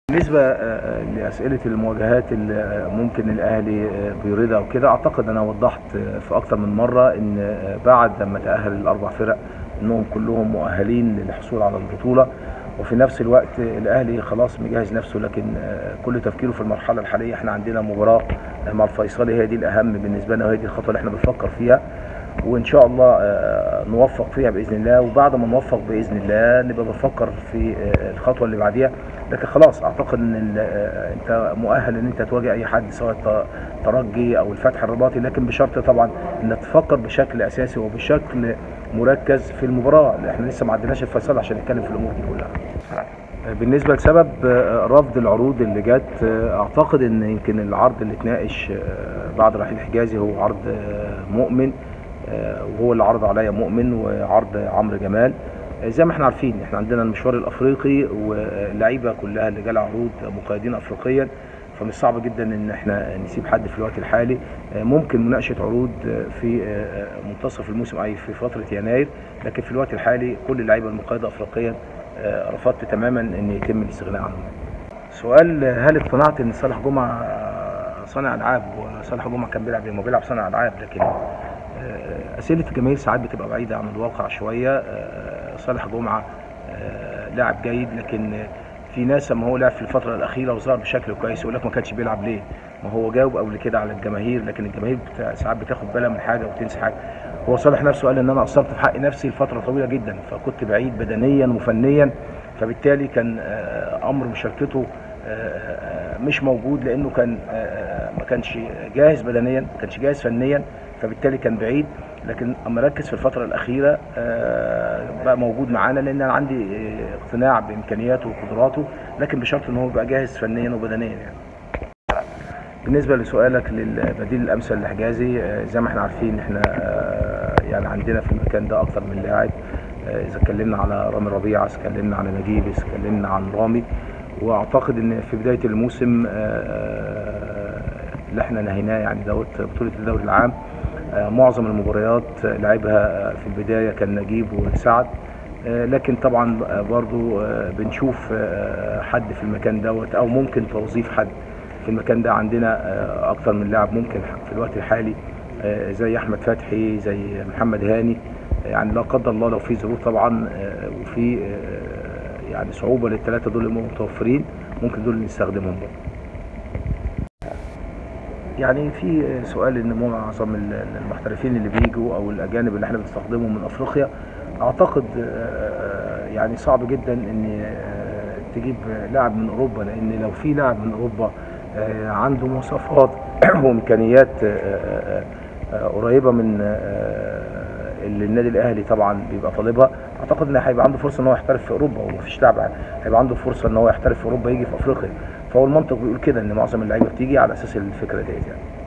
بالنسبة آه، لأسئلة المواجهات اللي آه، ممكن الأهلي آه، بيريدها وكده أعتقد أنا وضحت آه، في أكتر من مرة إن آه، بعد لما تأهل الأربع فرق إنهم كلهم مؤهلين للحصول على البطولة وفي نفس الوقت آه، الأهلي خلاص مجهز نفسه لكن آه، كل تفكيره في المرحلة الحالية إحنا عندنا مباراة آه، مع الفيصلي هي دي الأهم بالنسبة لنا وهي دي الخطوة اللي إحنا بنفكر فيها وان شاء الله آه، نوفق فيها باذن الله وبعد ما نوفق باذن الله نبقى بنفكر في آه، الخطوه اللي بعديها لكن خلاص اعتقد ان ال- آه، انت مؤهل ان انت تواجه اي حد سواء ت- ترجي او الفتح الرباطي لكن بشرط طبعا انك تفكر بشكل اساسي وبشكل مركز في المباراه احنا لسه ما عدناش الفيصل عشان نتكلم في الامور دي كلها بالنسبه لسبب آه، رفض العروض اللي جت آه، اعتقد ان يمكن العرض اللي اتناقش آه، بعد رحيل حجازي هو عرض آه، مؤمن آه، وهو اللي عرض عليا مؤمن وعرض عمرو جمال آه، زي ما احنا عارفين احنا عندنا المشوار الافريقي واللعيبه كلها اللي جالها عروض مقيدين افريقيا فمش صعب جدا ان احنا نسيب حد في الوقت الحالي آه، ممكن مناقشه عروض آه، في آه، منتصف الموسم اي في فتره يناير لكن في الوقت الحالي كل اللعيبه المقيده افريقيا آه، رفضت تماما ان يتم الاستغناء عنهم سؤال هل اقتنعت ان صالح جمعه صانع العاب وصالح جمعه كان بيلعب ايه؟ ما بيلعب صانع العاب لكن آه، اسئله الجماهير ساعات بتبقى بعيده عن الواقع شويه آه، صالح جمعه آه، لاعب جيد لكن في ناس لما هو لعب في الفتره الاخيره وظهر بشكل كويس يقول لك ما كانش بيلعب ليه؟ ما هو جاوب قبل كده على الجماهير لكن الجماهير بتا- ساعات بتاخد بالها من حاجه وتنسى حاجه هو صالح نفسه قال ان انا قصرت في حق نفسي لفتره طويله جدا فكنت بعيد بدنيا وفنيا فبالتالي كان آه، امر مشاركته آه، آه، مش موجود لانه كان آه، ما كانش جاهز بدنيا ما كانش جاهز فنيا فبالتالي كان بعيد لكن اما ركز في الفتره الاخيره آه، بقى موجود معانا لان انا عندي آه، اقتناع بامكانياته وقدراته لكن بشرط ان هو يبقى جاهز فنيا وبدنيا يعني بالنسبه لسؤالك للبديل الامثل لحجازي آه، زي ما احنا عارفين احنا آه، يعني عندنا في المكان ده اكتر من لاعب آه، اذا اتكلمنا على رامي ربيعه إذا اتكلمنا على نجيب إذا اتكلمنا عن رامي واعتقد ان في بدايه الموسم آه، آه، اللي احنا نهيناه يعني دوت بطوله الدوري العام آه، معظم المباريات آه، لعبها آه، في البدايه كان نجيب وسعد آه، لكن طبعا آه، برضو آه، بنشوف آه، حد في المكان دوت او ممكن توظيف حد في المكان ده عندنا آه، اكتر من لاعب ممكن في الوقت الحالي آه، زي احمد فتحي زي محمد هاني آه، يعني لا قدر الله لو في ظروف طبعا آه، وفي آه، يعني صعوبه للثلاثه دول اللي متوفرين ممكن دول نستخدمهم برضه. يعني في سؤال ان معظم ال- المحترفين اللي بيجوا او الاجانب اللي احنا بنستخدمهم من افريقيا اعتقد آه، يعني صعب جدا ان آه، تجيب لاعب من اوروبا لان لو في لاعب من اوروبا آه، عنده مواصفات وامكانيات آه، آه، آه، قريبه من آه، اللي النادي الاهلي طبعا بيبقى طالبها اعتقد ان هيبقى عنده فرصه ان هو يحترف في اوروبا ومفيش لاعب هيبقى عنده فرصه ان هو يحترف في اوروبا يجي في افريقيا فهو المنطق بيقول كده ان معظم اللعيبه بتيجي على اساس الفكره ديت يعني